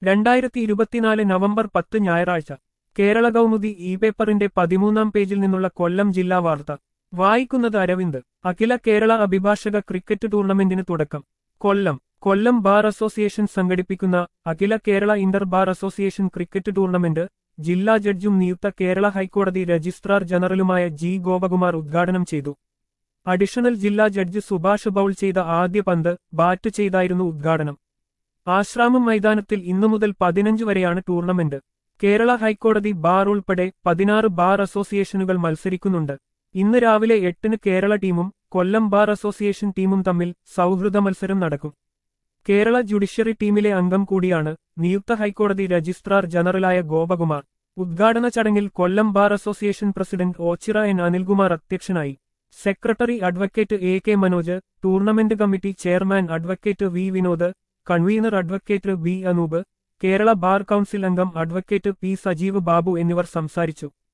രണ്ടായിരത്തി ഇരുപത്തിനാല് നവംബർ പത്ത് ഞായറാഴ്ച കേരള കൗമുദി ഇ പേപ്പറിന്റെ പതിമൂന്നാം പേജിൽ നിന്നുള്ള കൊല്ലം ജില്ലാ വാർത്ത വായിക്കുന്നത് അരവിന്ദ് അഖില കേരള അഭിഭാഷക ക്രിക്കറ്റ് ടൂർണമെന്റിന് തുടക്കം കൊല്ലം കൊല്ലം ബാർ അസോസിയേഷൻ സംഘടിപ്പിക്കുന്ന അഖില Kerala inter bar association cricket tournament ജില്ലാ ജഡ്ജും നിയുക്ത കേരള ഹൈക്കോടതി രജിസ്ട്രാർ ജനറലുമായ ജി ഗോപകുമാർ ഉദ്ഘാടനം ചെയ്തു അഡീഷണൽ ജില്ലാ ജഡ്ജ് സുഭാഷ് ബൌൾ ചെയ്ത ആദ്യ പന്ത് ബാറ്റ് ചെയ്തായിരുന്നു ഉദ്ഘാടനം ആശ്രാമം മൈതാനത്തിൽ ഇന്നു മുതൽ പതിനഞ്ച് വരെയാണ് ടൂർണമെന്റ് കേരള ഹൈക്കോടതി ബാർ ഉൾപ്പെടെ പതിനാറ് ബാർ അസോസിയേഷനുകൾ മത്സരിക്കുന്നുണ്ട് ഇന്ന് രാവിലെ എട്ടിന് കേരള ടീമും കൊല്ലം ബാർ അസോസിയേഷൻ ടീമും തമ്മിൽ സൗഹൃദ മത്സരം നടക്കും കേരള ജുഡീഷ്യറി ടീമിലെ അംഗം കൂടിയാണ് നിയുക്ത ഹൈക്കോടതി രജിസ്ട്രാർ ജനറലായ ഗോപകുമാർ ഉദ്ഘാടന ചടങ്ങിൽ Kollam bar association president Ochira N Anilkumar അധ്യക്ഷനായി secretary advocate A K Manoj tournament committee chairman advocate V Vinod convener advocate B Anoop Kerala bar council അംഗം അഡ്വക്കേറ്റ് പി സജീവ് ബാബു എന്നിവർ സംസാരിച്ചു